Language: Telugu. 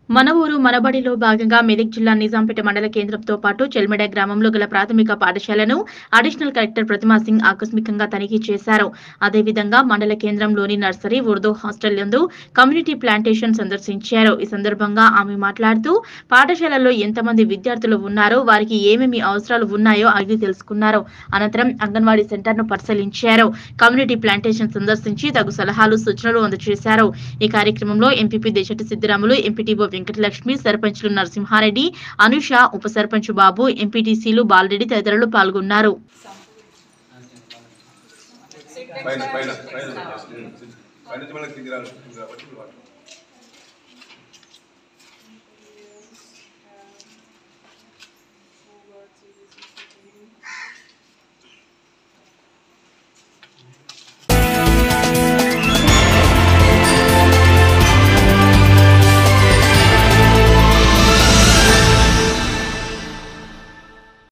మన ఊరు మనబడిలో భాగంగా మెదక్ జిల్లా నిజాంపేట మండల కేంద్రంతో పాటు చెల్మెడ గ్రామంలో గల ప్రాథమిక పాఠశాలను అడిషనల్ కలెక్టర్ ప్రతిమా సింగ్ ఆకస్మికంగా తనిఖీ చేశారు అదేవిధంగా మండల కేంద్రంలోని నర్సరీ ఉర్దూ హాస్టల్ యందు కమ్యూనిటీ ప్లాంటేషన్ సందర్శించారు ఈ సందర్భంగా ఆమె మాట్లాడుతూ పాఠశాలలో ఎంతమంది విద్యార్థులు ఉన్నారో వారికి ఏమేమి అవసరాలు ఉన్నాయో అడిగి తెలుసుకున్నారు అనంతరం అంగన్వాడీ సెంటర్ను పరిశీలించారు కమ్యూనిటీ ప్లాంటేషన్ సందర్శించి తగు సలహాలు సూచనలు అందజేశారు ఈ కార్యక్రమంలో ఎంపీపీ దేశటి సిద్దిరాములు ఎంపీటీఓ వెంకటలక్ష్మి సర్పంచ్లు నరసింహారెడ్డి అనుష ఉప సర్పంచ్ బాబు ఎంపీటీసీలు బాలరెడ్డి తదితరులు పాల్గొన్నారు పైన పైన పైన పైన నుంచి మనకి దిగి రావాలి కాబట్టి